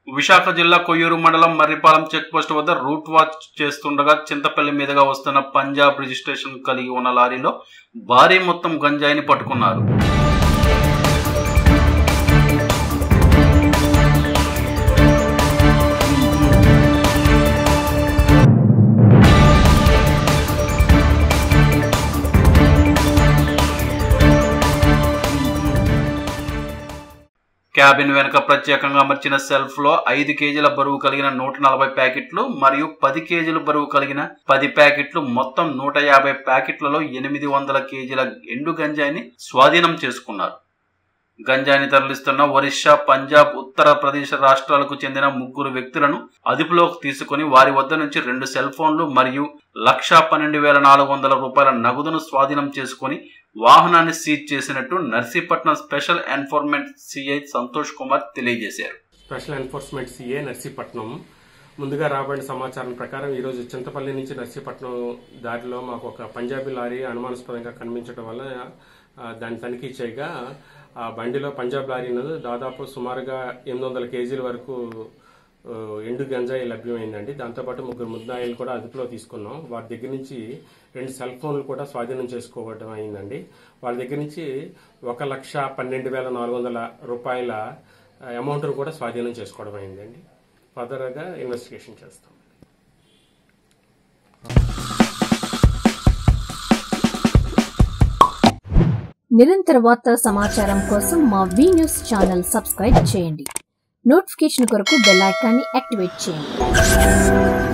విశాఖ జిల్లా కొయ్యూరు మండలం Marripalem check post వద్ద రూట్ వాచ్ చేస్తుండగా చింతపల్లి మీదుగా వస్తున్న పంజాబ్ రిజిస్ట్రేషన్ కలిగి ఉన్న లారీలో భారీ మొత్తం గంజాయిని పట్టుకున్నారు క్యాబిన్ వెనుక ప్రత్యేకంగా అమర్చిన సెల్ఫ్ లో ఐదు కేజీల బరువు కలిగిన నూట నలభై ప్యాకెట్లు మరియు పది కేజీల బరువు కలిగిన పది ప్యాకెట్లు మొత్తం నూట యాభై ప్యాకెట్లలో ఎనిమిది వందల కేజీల ఎండు గంజాయిని స్వాధీనం చేసుకున్నారు గంజాయిని తరలిస్తున్న ఒరిస్సా పంజాబ్ ఉత్తరప్రదేశ్ రాష్ట్రాలకు చెందిన ముగ్గురు వ్యక్తులను అదుపులోకి తీసుకుని వారి వద్ద నుంచి రెండు సెల్ ఫోన్లు మరియు లక్షా పన్నెండు వేల నాలుగు వందల రూపాయల నగదును స్వాధీనం చేసుకుని వాహనాన్ని సీజ్ చేసినట్టు Narsipatnam special enforcement CI Santosh Kumar తెలియజేశారు స్పెషల్ ఎన్ఫోర్స్మెంట్ సిఏ నర్సీపట్నం ముందుగా రాబడిన సమాచారం ప్రకారం ఈరోజు చింతపల్లి నుంచి నర్సీపట్నం దారిలో మాకు ఒక పంజాబీ లారీ అనుమానాస్పదంగా కనిపించడం వల్ల ఆ, దాన్ని తనిఖీ చేయగా ఆ బండిలో పంజాబ్ లారీ నందు దాదాపు సుమారుగా ఎనిమిది వందల కేజీల వరకు ఆ, ఎండు గంజాయి లభ్యమైందండి దాంతోపాటు ముగ్గురు ముద్దాయిలు కూడా అదుపులో తీసుకున్నాం వారి దగ్గర నుంచి రెండు సెల్ ఫోన్లు కూడా స్వాధీనం చేసుకోవడం అయిందండి వాళ్ళ దగ్గర నుంచి ఒక లక్ష పన్నెండు వేల నాలుగు వందల రూపాయల అమౌంట్ను కూడా స్వాధీనం చేసుకోవడం అయిందండి ఫర్దర్గా ఇన్వెస్టిగేషన్ చేస్తాం నిరంతర వార్తా సమాచారం కోసం మా వి న్యూస్ ఛానల్ సబ్స్క్రైబ్ చేయండి నోటిఫికేషన్ కొరకు బెల్ ఐకాన్ని యాక్టివేట్ చేయండి